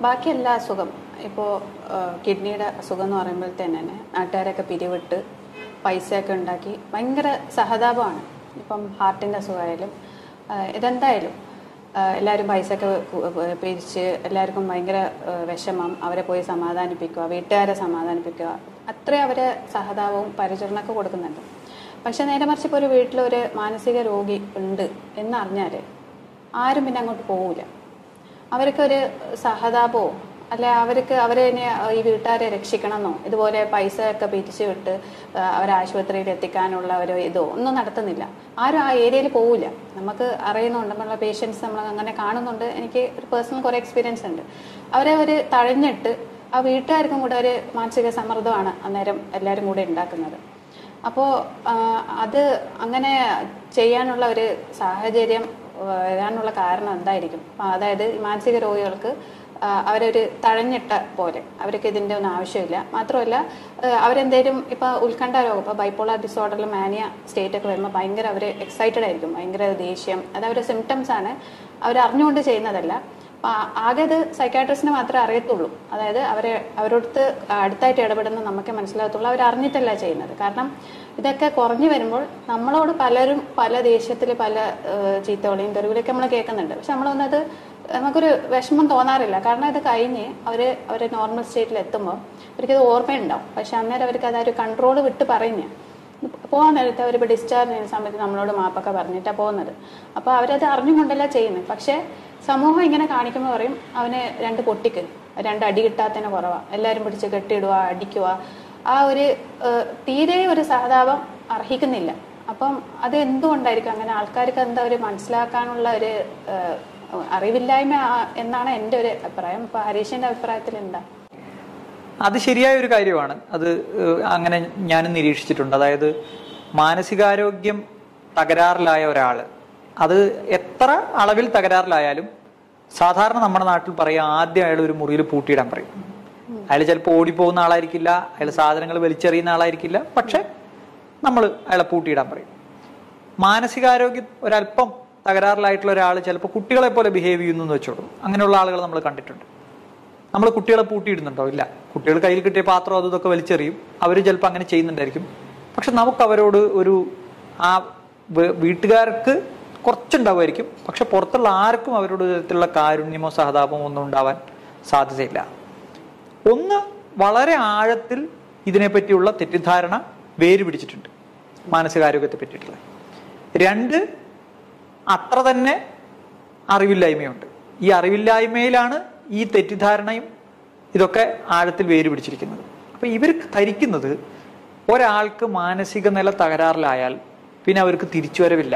ബാക്കി എല്ലാ അസുഖം ഇപ്പോൾ കിഡ്നിയുടെ അസുഖം എന്ന് പറയുമ്പോഴത്തേന് തന്നെ നാട്ടുകാരൊക്കെ പിരിവിട്ട് പൈസയൊക്കെ ഉണ്ടാക്കി ഭയങ്കര സഹതാപമാണ് ഇപ്പം ഹാർട്ടിൻ്റെ അസുഖമായാലും ആ, ഇതെന്തായാലും ആ, എല്ലാവരും പൈസയൊക്കെ കു- ഏ, പിരിച്ച് എല്ലാവർക്കും ഭയങ്കര ഏ, വിഷമം അവരെ പോയി സമാധാനിപ്പിക്കുക വീട്ടുകാരെ സമാധാനിപ്പിക്കുക അത്രയും അവരെ സഹതാപവും പരിചരണമൊക്കെ കൊടുക്കുന്നുണ്ട് പക്ഷെ നേരെ മറിച്ച് ഇപ്പോൾ ഒരു വീട്ടിലൊരു മാനസിക രോഗി ഉണ്ട് എന്നറിഞ്ഞാൽ ആരും പിന്നെ അങ്ങോട്ട് പോവില്ല അവർക്കൊരു സഹതാപമോ അല്ലെ അവർക്ക് അവരെ ഇനി ഈ വീട്ടുകാരെ രക്ഷിക്കണമെന്നോ ഇതുപോലെ പൈസ ഒക്കെ പിരിച്ചു വിട്ട് ആ, അവരെ ആശുപത്രിയിൽ എത്തിക്കാനുള്ള ഒരു ഇതോ ഒന്നും നടത്തുന്നില്ല ആരും ആ ഏരിയയിൽ പോവില്ല നമുക്ക് അറിയുന്നുണ്ട് നമ്മളുടെ പേഷ്യൻസ് നമ്മൾ അങ്ങനെ കാണുന്നുണ്ട് എനിക്ക് ഒരു പേഴ്സണൽ കുറേ എക്സ്പീരിയൻസ് ഉണ്ട് അവരെ ഒരു തഴഞ്ഞിട്ട് ആ വീട്ടുകാർക്കും കൂടെ ഒരു മാനസിക സമ്മർദ്ദമാണ് അന്നേരം എല്ലാവരും കൂടെ ഉണ്ടാക്കുന്നത് അപ്പോൾ അത് അങ്ങനെ ചെയ്യാനുള്ള ഒരു സാഹചര്യം വരാനുള്ള കാരണം എന്തായിരിക്കും അപ്പൊ അതായത് ഈ മാനസിക രോഗികൾക്ക് ആ, അവരൊരു തഴഞ്ഞിട്ട പോലെ അവർക്ക് ഇതിൻ്റെ ഒന്നും ആവശ്യമില്ല മാത്രമല്ല ആ, അവരെന്തേലും ഇപ്പൊ ഉത്കണ്ഠ രോഗം ഇപ്പൊ ബൈപ്പോളാർ ഡിസോർഡറിൽ മാനിയ സ്റ്റേറ്റ് ഒക്കെ വരുമ്പോൾ ഭയങ്കര അവർ എക്സൈറ്റഡ് ആയിരിക്കും ഭയങ്കര ദേഷ്യം അത് അവരുടെ സിംറ്റംസ് ആണ് അവർ അറിഞ്ഞുകൊണ്ട് ചെയ്യുന്നതല്ല അപ്പൊ ആ- ആകെ ഇത് സൈക്കാട്രിസ്റ്റിന് മാത്രമേ അറിയത്തുള്ളൂ അതായത് അവരെ അവരോടത്ത് അടുത്തായിട്ട് ഇടപെടുന്ന നമുക്കേ മനസ്സിലാകത്തുള്ളൂ അവർ അറിഞ്ഞിട്ടല്ല ചെയ്യുന്നത് കാരണം ഇതൊക്കെ കുറഞ്ഞു വരുമ്പോൾ നമ്മളോട് പലരും പല ദേശത്തിൽ പല ഏഹ്, ചീത്തവിളിയും തെറിവിലൊക്കെ നമ്മൾ കേൾക്കുന്നുണ്ട് പക്ഷെ നമ്മളൊന്നത് നമുക്കൊരു വിഷമം തോന്നാറില്ല കാരണം ഇത് കഴിഞ്ഞ് അവര് അവര് നോർമൽ സ്റ്റേറ്റിൽ എത്തുമ്പോൾ അവർക്കത് ഓർമ്മയുണ്ടാവും പക്ഷെ അന്നേരം അവർക്ക് അതൊരു കൺട്രോൾ വിട്ട് പറയുന്ന പോകാൻ നേരത്തെ അവരിപ്പോൾ ഡിസ്ചാർജ് ചെയ്യുന്ന സമയത്ത് നമ്മളോട് മാപ്പൊക്കെ പറഞ്ഞിട്ടാണ് പോകുന്നത് അപ്പോൾ അവരത് അറിഞ്ഞുകൊണ്ടല്ല ചെയ്യുന്നത് പക്ഷേ സമൂഹം ഇങ്ങനെ കാണിക്കുമ്പോൾ പറയും അവന് രണ്ട് പൊട്ടിക്ക് രണ്ട് അടി കിട്ടാത്തതിന് കുറവാണ് എല്ലാവരും പിടിച്ച് കെട്ടിയിടുക അടിക്കുക ആ ഒരു ഏഹ്, തീരെ ഒരു സഹതാപം അർഹിക്കുന്നില്ല അപ്പം അത് എന്തുകൊണ്ടായിരിക്കും അങ്ങനെ ആൾക്കാർക്ക് എന്താ ഒരു മനസ്സിലാക്കാനുള്ള ഒരു ഏഹ്, അറിവില്ലായ്മ ആ- എന്നാണ് എൻ്റെ ഒരു അഭിപ്രായം ഇപ്പൊ ഹരീഷിന്റെ അഭിപ്രായത്തിൽ എന്താ അത് ശരിയായ ഒരു കാര്യമാണ് അത് ഏഹ്, അങ്ങനെ ഞാനും നിരീക്ഷിച്ചിട്ടുണ്ട് അതായത് മാനസികാരോഗ്യം തകരാറിലായ ഒരാള് അത് എത്ര അളവിൽ തകരാറിലായാലും സാധാരണ നമ്മുടെ നാട്ടിൽ പറയാം ആദ്യം അയാൾ ഒരു മുറിയിൽ പൂട്ടിയിടാൻ പറയും അയാൾ ചിലപ്പോൾ ഓടിപ്പോകുന്ന ആളായിരിക്കില്ല അയാൾ സാധനങ്ങൾ വലിച്ചെറിയുന്ന ആളായിരിക്കില്ല പക്ഷെ നമ്മൾ അയാളെ പൂട്ടിയിടാൻ പറയും മാനസികാരോഗ്യം ഒരല്പം തകരാറിലായിട്ടുള്ള ഒരാൾ ചിലപ്പോൾ കുട്ടികളെ പോലെ ബിഹേവ് ചെയ്യുന്നു എന്ന് വെച്ചോളൂ അങ്ങനെയുള്ള ആളുകൾ നമ്മൾ കണ്ടിട്ടുണ്ട് നമ്മൾ കുട്ടികളെ പൂട്ടിയിടുന്നുണ്ടോ ഇല്ല കുട്ടികൾ കയ്യിൽ കിട്ടിയ പാത്രം അതും ഇതൊക്കെ വലിച്ചെറിയും അവർ ചിലപ്പോൾ അങ്ങനെ ചെയ്യുന്നുണ്ടായിരിക്കും പക്ഷെ നമുക്ക് അവരോട് ഒരു ആ വ- വീട്ടുകാർക്ക് കുറച്ചുണ്ടാവുമായിരിക്കും പക്ഷെ പുറത്തുള്ള ആർക്കും അവരോട് ഒരു തരത്തിലുള്ള കാരുണ്യമോ സഹതാപമോ ഒന്നും ഉണ്ടാവാൻ സാധ്യതയില്ല ഒന്ന് വളരെ ആഴത്തിൽ ഇതിനെപ്പറ്റിയുള്ള തെറ്റിദ്ധാരണ വേര് പിടിച്ചിട്ടുണ്ട് മാനസികാരോഗ്യത്തെ പറ്റിയിട്ടുള്ള രണ്ട് അത്ര തന്നെ അറിവില്ലായ്മയുണ്ട് ഈ അറിവില്ലായ്മയിലാണ് ഈ തെറ്റിദ്ധാരണയും ഇതൊക്കെ ആഴത്തിൽ വേര് പിടിച്ചിരിക്കുന്നത് അപ്പൊ ഇവർ ധരിക്കുന്നത് ഒരാൾക്ക് മാനസിക നില തകരാറിലായാൽ പിന്നെ അവർക്ക് തിരിച്ചുവരവില്ല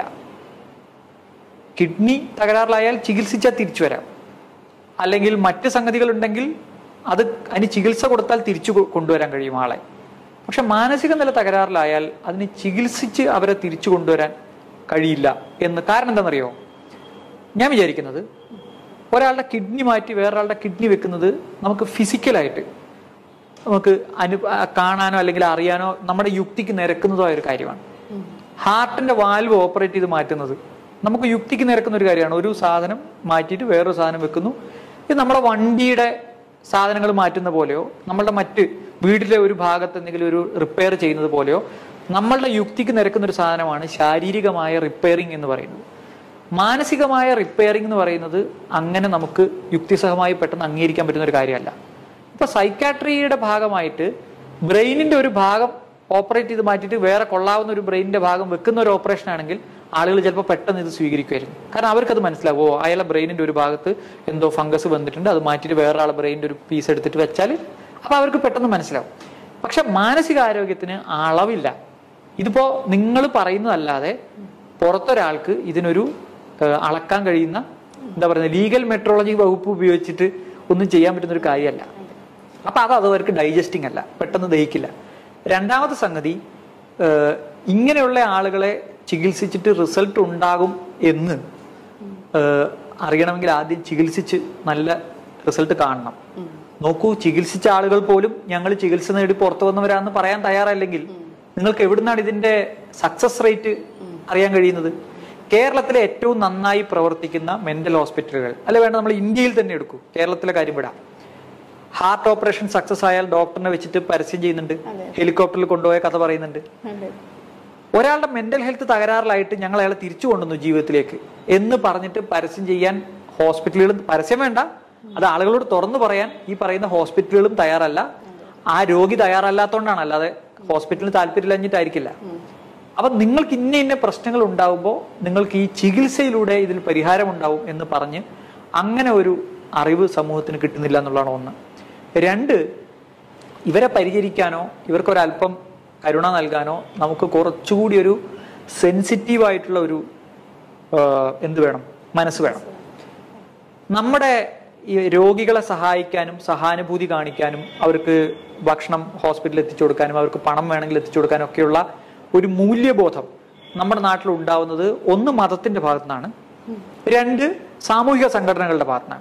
കിഡ്നി തകരാറിലായാൽ ചികിത്സിച്ചാൽ തിരിച്ചു വരാം അല്ലെങ്കിൽ മറ്റ് സംഗതികൾ ഉണ്ടെങ്കിൽ അത് അതിന് ചികിത്സ കൊടുത്താൽ തിരിച്ചു കൊ- കൊണ്ടുവരാൻ കഴിയും ആളെ പക്ഷെ മാനസിക നില തകരാറിലായാൽ അതിന് ചികിത്സിച്ച് അവരെ തിരിച്ചു കൊണ്ടുവരാൻ കഴിയില്ല എന്ന് കാരണം എന്താണെന്നറിയോ ഞാൻ വിചാരിക്കുന്നത് ഒരാളുടെ കിഡ്നി മാറ്റി വേറൊരാളുടെ കിഡ്നി വെക്കുന്നത് നമുക്ക് ഫിസിക്കലായിട്ട് നമുക്ക് അനു ആ, കാണാനോ അല്ലെങ്കിൽ അറിയാനോ നമ്മുടെ യുക്തിക്ക് നിരക്കുന്നതോ ആയ ഒരു കാര്യമാണ് ഹാർട്ടിന്റെ വാൽവ് ഓപ്പറേറ്റ് ചെയ്ത് മാറ്റുന്നത് നമുക്ക് യുക്തിക്ക് നിരക്കുന്ന ഒരു കാര്യമാണ് ഒരു സാധനം മാറ്റിയിട്ട് വേറൊരു സാധനം വെക്കുന്നു ഇത് നമ്മുടെ വണ്ടിയുടെ സാധനങ്ങൾ മാറ്റുന്ന പോലെയോ നമ്മളുടെ മറ്റ് വീട്ടിലെ ഒരു ഭാഗത്ത് എന്തെങ്കിലും ഒരു റിപ്പയർ ചെയ്യുന്നത് പോലെയോ നമ്മളുടെ യുക്തിക്ക് നിരക്കുന്ന ഒരു സാധനമാണ് ശാരീരികമായ റിപ്പയറിംഗ് എന്ന് പറയുന്നത് മാനസികമായ റിപ്പയറിംഗ് എന്ന് പറയുന്നത് അങ്ങനെ നമുക്ക് യുക്തിസഹമായി പെട്ടെന്ന് അംഗീകരിക്കാൻ പറ്റുന്ന ഒരു കാര്യമല്ല ഇപ്പൊ സൈക്കാട്രിയുടെ ഭാഗമായിട്ട് ബ്രെയിനിന്റെ ഒരു ഭാഗം ഓപ്പറേറ്റ് ചെയ്ത് മാറ്റിയിട്ട് വേറെ കൊള്ളാവുന്ന ഒരു ബ്രെയിനിന്റെ ഭാഗം വെക്കുന്ന ഒരു ഓപ്പറേഷൻ ആണെങ്കിൽ ആളുകൾ ചിലപ്പോൾ പെട്ടെന്ന് ഇത് സ്വീകരിക്കുമായിരുന്നു കാരണം അവർക്കത് മനസ്സിലാവും ഓ അയാളെ ബ്രെയിനിന്റെ ഒരു ഭാഗത്ത് എന്തോ ഫംഗസ് വന്നിട്ടുണ്ട് അത് മാറ്റിയിട്ട് വേറെ ആളെ ബ്രെയിനിന്റെ ഒരു പീസ് എടുത്തിട്ട് വെച്ചാൽ അപ്പൊ അവർക്ക് പെട്ടെന്ന് മനസ്സിലാവും പക്ഷെ മാനസികാരോഗ്യത്തിന് അളവില്ല ഇതിപ്പോ നിങ്ങൾ പറയുന്നതല്ലാതെ പുറത്തൊരാൾക്ക് ഇതിനൊരു ഏഹ്, അളക്കാൻ കഴിയുന്ന എന്താ പറയുക ലീഗൽ മെട്രോളജി വകുപ്പ് ഉപയോഗിച്ചിട്ട് ഒന്നും ചെയ്യാൻ പറ്റുന്ന ഒരു കാര്യമല്ല അപ്പൊ അത് അത് അവർക്ക് ഡൈജസ്റ്റിംഗ് അല്ല പെട്ടെന്ന് ദഹിക്കില്ല രണ്ടാമത്തെ സംഗതി ഏഹ്, ഇങ്ങനെയുള്ള ആളുകളെ ചികിത്സിച്ചിട്ട് റിസൾട്ട് ഉണ്ടാകും എന്ന് ഏഹ്, അറിയണമെങ്കിൽ ആദ്യം ചികിത്സിച്ച് നല്ല റിസൾട്ട് കാണണം നോക്കൂ ചികിത്സിച്ച ആളുകൾ പോലും ഞങ്ങൾ ചികിത്സ നേടി പുറത്തു വന്നവരാന്ന് പറയാൻ തയ്യാറല്ലെങ്കിൽ നിങ്ങൾക്ക് എവിടുന്നാണ് ഇതിന്റെ സക്സസ് റേറ്റ് അറിയാൻ കഴിയുന്നത് കേരളത്തിലെ ഏറ്റവും നന്നായി പ്രവർത്തിക്കുന്ന മെന്റൽ ഹോസ്പിറ്റലുകൾ അല്ലെ വേണ്ട നമ്മൾ ഇന്ത്യയിൽ തന്നെ എടുക്കൂ കേരളത്തിലെ കാര്യം വിടാം ഹാർട്ട് ഓപ്പറേഷൻ സക്സസ് ആയാൽ ഡോക്ടറിനെ വെച്ചിട്ട് പരസ്യം ചെയ്യുന്നുണ്ട് അതെ. ഹെലികോപ്റ്ററിൽ കൊണ്ടുപോയ കഥ പറയുന്നുണ്ട് അതെ ഒരാളുടെ മെന്റൽ ഹെൽത്ത് തകരാറിലായിട്ട് ഞങ്ങൾ അയാളെ തിരിച്ചു കൊണ്ടുവന്നു ജീവിതത്തിലേക്ക് എന്ന് പറഞ്ഞിട്ട് പരസ്യം ചെയ്യാൻ ഹോസ്പിറ്റലുകളും പരസ്യം വേണ്ട അത് ആളുകളോട് തുറന്നു പറയാൻ ഈ പറയുന്ന ഹോസ്പിറ്റലുകളും തയ്യാറല്ല ആ രോഗി തയ്യാറല്ലാത്തോണ്ടാണ് അല്ലാതെ ഹോസ്പിറ്റലിന് താല്പര്യമില്ലഞ്ഞിട്ടായിരിക്കില്ല അപ്പൊ നിങ്ങൾക്ക് ഇന്ന ഇന്ന പ്രശ്നങ്ങൾ ഉണ്ടാവുമ്പോൾ നിങ്ങൾക്ക് ഈ ചികിത്സയിലൂടെ ഇതിൽ പരിഹാരം ഉണ്ടാവും എന്ന് പറഞ്ഞ് അങ്ങനെ ഒരു അറിവ് സമൂഹത്തിന് കിട്ടുന്നില്ല എന്നുള്ളതാണ് ഒന്ന് രണ്ട് ഇവരെ പരിചരിക്കാനോ ഇവർക്കൊരല്പം കരുണ നൽകാനോ നമുക്ക് കുറച്ചുകൂടി ഒരു സെൻസിറ്റീവ് ആയിട്ടുള്ള ഒരു ആ, എന്ത് വേണം മനസ്സ് വേണം നമ്മുടെ ഈ രോഗികളെ സഹായിക്കാനും സഹാനുഭൂതി കാണിക്കാനും അവർക്ക് ഭക്ഷണം ഹോസ്പിറ്റലിൽ എത്തിച്ചു കൊടുക്കാനും അവർക്ക് പണം വേണമെങ്കിൽ എത്തിച്ചു കൊടുക്കാനും ഒക്കെയുള്ള ഒരു മൂല്യബോധം നമ്മുടെ നാട്ടിൽ ഉണ്ടാവുന്നത് ഒന്ന് മതത്തിന്റെ ഭാഗത്തു നിന്നാണ് രണ്ട് സാമൂഹിക സംഘടനകളുടെ ഭാഗത്തുനിന്നാണ്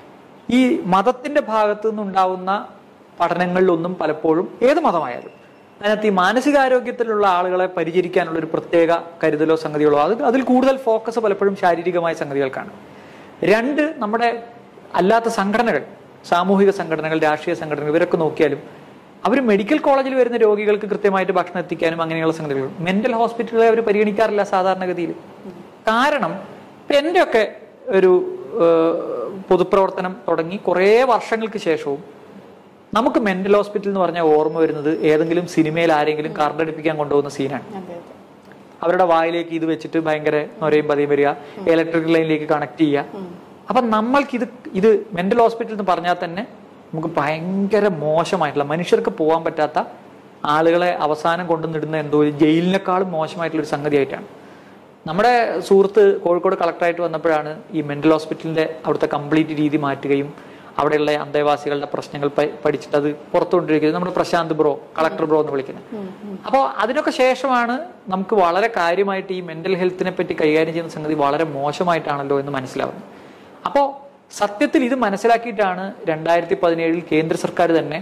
ഈ മതത്തിന്റെ ഭാഗത്തു നിന്നുണ്ടാവുന്ന പഠനങ്ങളിലൊന്നും പലപ്പോഴും ഏത് മതമായാലും അതിനകത്ത് ഈ മാനസികാരോഗ്യത്തിലുള്ള ആളുകളെ പരിചരിക്കാനുള്ള ഒരു പ്രത്യേക കരുതലോ സംഗതികളോ അത് അതിൽ കൂടുതൽ ഫോക്കസ് പലപ്പോഴും ശാരീരികമായ സംഗതികൾക്കാണ് രണ്ട് നമ്മുടെ അല്ലാത്ത സംഘടനകൾ സാമൂഹിക സംഘടനകൾ രാഷ്ട്രീയ സംഘടനകൾ ഇവരൊക്കെ നോക്കിയാലും അവർ മെഡിക്കൽ കോളേജിൽ വരുന്ന രോഗികൾക്ക് കൃത്യമായിട്ട് ഭക്ഷണം എത്തിക്കാനും അങ്ങനെയുള്ള സംഗതികൾ മെന്റൽ ഹോസ്പിറ്റലുകളെ അവർ പരിഗണിക്കാറില്ല സാധാരണഗതിയിൽ കാരണം ഇപ്പൊ എന്റെയൊക്കെ ഒരു ഏഹ്, പൊതുപ്രവർത്തനം തുടങ്ങി കുറേ വർഷങ്ങൾക്ക് ശേഷവും നമുക്ക് മെന്റൽ ഹോസ്പിറ്റൽ എന്ന് പറഞ്ഞാൽ ഓർമ്മ വരുന്നത് ഏതെങ്കിലും സിനിമയിൽ ആരെങ്കിലും കാർഡടിപ്പിക്കാൻ കൊണ്ടുപോകുന്ന സീനാണ് അതെ അതെ അവരുടെ വായിലേക്ക് ഇത് വെച്ചിട്ട് ഭയങ്കര നൊരയും പതിയും വരിക ഇലക്ട്രിക് ലൈനിലേക്ക് കണക്ട് ചെയ്യുക അപ്പൊ നമ്മൾക്ക് ഇത് ഇത് മെന്റൽ ഹോസ്പിറ്റൽ എന്ന് പറഞ്ഞാൽ തന്നെ നമുക്ക് ഭയങ്കര മോശമായിട്ടുള്ള മനുഷ്യർക്ക് പോകാൻ പറ്റാത്ത ആളുകളെ അവസാനം കൊണ്ടുവന്നിടുന്ന എന്തോ ഒരു ജയിലിനേക്കാളും മോശമായിട്ടുള്ള ഒരു സംഗതിയായിട്ടാണ് നമ്മുടെ സുഹൃത്ത് കോഴിക്കോട് കളക്ടറായിട്ട് വന്നപ്പോഴാണ് ഈ മെന്റൽ ഹോസ്പിറ്റലിന്റെ അവിടുത്തെ കംപ്ലീറ്റ് രീതി മാറ്റുകയും അവിടെയുള്ള അന്തേവാസികളുടെ പ്രശ്നങ്ങൾ പ- പഠിച്ചിട്ട് അത് പുറത്തു കൊണ്ടിരിക്കുന്നത് നമ്മുടെ പ്രശാന്ത് ബ്രോ കളക്ടർ ബ്രോ എന്ന് വിളിക്കുന്നത് അപ്പോൾ അതിനൊക്കെ ശേഷമാണ് നമുക്ക് വളരെ കാര്യമായിട്ട് ഈ മെന്റൽ ഹെൽത്തിനെ പറ്റി കൈകാര്യം ചെയ്യുന്ന സംഗതി വളരെ മോശമായിട്ടാണല്ലോ എന്ന് മനസ്സിലാവുന്നത് അപ്പോൾ സത്യത്തിൽ ഇത് മനസ്സിലാക്കിയിട്ടാണ് രണ്ടായിരത്തി പതിനേഴിൽ കേന്ദ്ര സർക്കാർ തന്നെ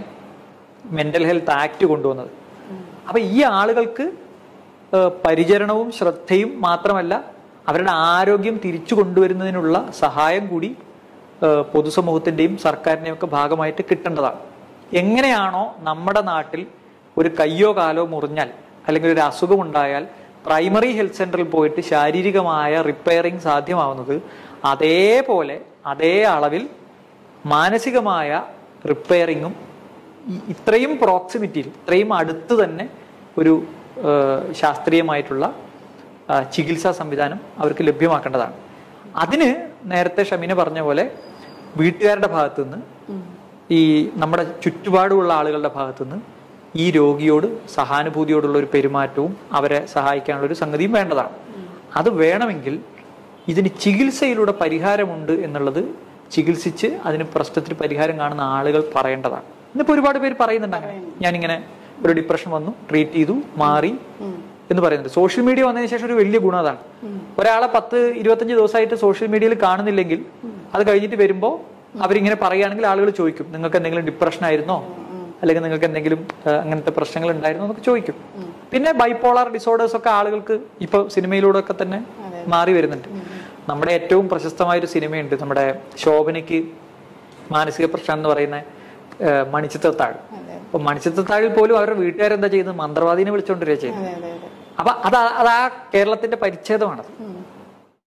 മെന്റൽ ഹെൽത്ത് ആക്ട് കൊണ്ടുവന്നത് അപ്പൊ ഈ ആളുകൾക്ക് ഏഹ്, പരിചരണവും ശ്രദ്ധയും മാത്രമല്ല അവരുടെ ആരോഗ്യം തിരിച്ചു കൊണ്ടുവരുന്നതിനുള്ള സഹായം കൂടി ഏഹ്, പൊതുസമൂഹത്തിന്റെയും സർക്കാരിന്റെയും ഒക്കെ ഭാഗമായിട്ട് കിട്ടേണ്ടതാണ് എങ്ങനെയാണോ നമ്മുടെ നാട്ടിൽ ഒരു കയ്യോ കാലോ മുറിഞ്ഞാൽ അല്ലെങ്കിൽ ഒരു അസുഖമുണ്ടായാൽ പ്രൈമറി ഹെൽത്ത് സെന്ററിൽ പോയിട്ട് ശാരീരികമായ റിപ്പയറിംഗ് സാധ്യമാവുന്നത് അതേപോലെ അതേ അളവിൽ മാനസികമായ റിപ്പയറിങ്ങും ഈ- ഇത്രയും പ്രോക്സിമിറ്റിയിൽ ഇത്രയും അടുത്ത് തന്നെ ഒരു ആ, ശാസ്ത്രീയമായിട്ടുള്ള ആ, ചികിത്സാ സംവിധാനം അവർക്ക് ലഭ്യമാക്കേണ്ടതാണ് അതിന് നേരത്തെ ഷമീന പറഞ്ഞ പോലെ വീട്ടുകാരുടെ ഭാഗത്തു നിന്ന് ഈ നമ്മുടെ ചുറ്റുപാടുമുള്ള ആളുകളുടെ ഭാഗത്തു നിന്ന് ഈ രോഗിയോട് സഹാനുഭൂതിയോടുള്ള ഒരു പെരുമാറ്റവും അവരെ സഹായിക്കാനുള്ള ഒരു സംഗതിയും വേണ്ടതാണ് അത് വേണമെങ്കിൽ ഇതിന് ചികിത്സയിലൂടെ പരിഹാരമുണ്ട് എന്നുള്ളത് ചികിത്സിച്ച് അതിന് പ്രശ്നത്തിന് പരിഹാരം കാണുന്ന ആളുകൾ പറയേണ്ടതാണ് ഇന്നിപ്പോ ഒരുപാട് പേര് പറയുന്നുണ്ട് അങ്ങനെ ഞാനിങ്ങനെ ഒരു ഡിപ്രഷൻ വന്നു ട്രീറ്റ് ചെയ്തു മാറി എന്ന് പറയുന്നുണ്ട് സോഷ്യൽ മീഡിയ വന്നതിന് ശേഷം ഒരു വലിയ ഗുണം അതാണ് ഒരാളെ പത്ത് ഇരുപത്തഞ്ച് ദിവസമായിട്ട് സോഷ്യൽ മീഡിയയിൽ കാണുന്നില്ലെങ്കിൽ അത് കഴിഞ്ഞിട്ട് വരുമ്പോൾ അവരിങ്ങനെ പറയുകയാണെങ്കിൽ ആളുകൾ ചോദിക്കും നിങ്ങൾക്ക് എന്തെങ്കിലും ഡിപ്രഷൻ ആയിരുന്നോ അല്ലെങ്കിൽ നിങ്ങൾക്ക് എന്തെങ്കിലും ആ, അങ്ങനത്തെ പ്രശ്നങ്ങൾ ഉണ്ടായിരുന്നോ എന്നൊക്കെ ചോദിക്കും പിന്നെ ബൈപ്പോളാർ ഡിസോർഡേഴ്സ് ഒക്കെ ആളുകൾക്ക് ഇപ്പൊ സിനിമയിലൂടെ ഒക്കെ തന്നെ മാറി വരുന്നുണ്ട് നമ്മുടെ ഏറ്റവും പ്രശസ്തമായ ഒരു സിനിമയുണ്ട് നമ്മുടെ ശോഭനയ്ക്ക് മാനസിക പ്രശ്നം എന്ന് പറയുന്ന ആ, മണിച്ചിത്രത്താഴ് അതെ അപ്പൊ മണിച്ചിത്രത്താഴിൽ പോലും അവരുടെ വീട്ടുകാരെന്താ ചെയ്യുന്നത് മന്ത്രവാദിനെ വിളിച്ചോണ്ടിരിക്കുക ചെയ്യുന്നത് അതെ അതെ അതെ അപ്പൊ അത് ആ- അത് ആ കേരളത്തിന്റെ പരിച്ഛേദമാണത്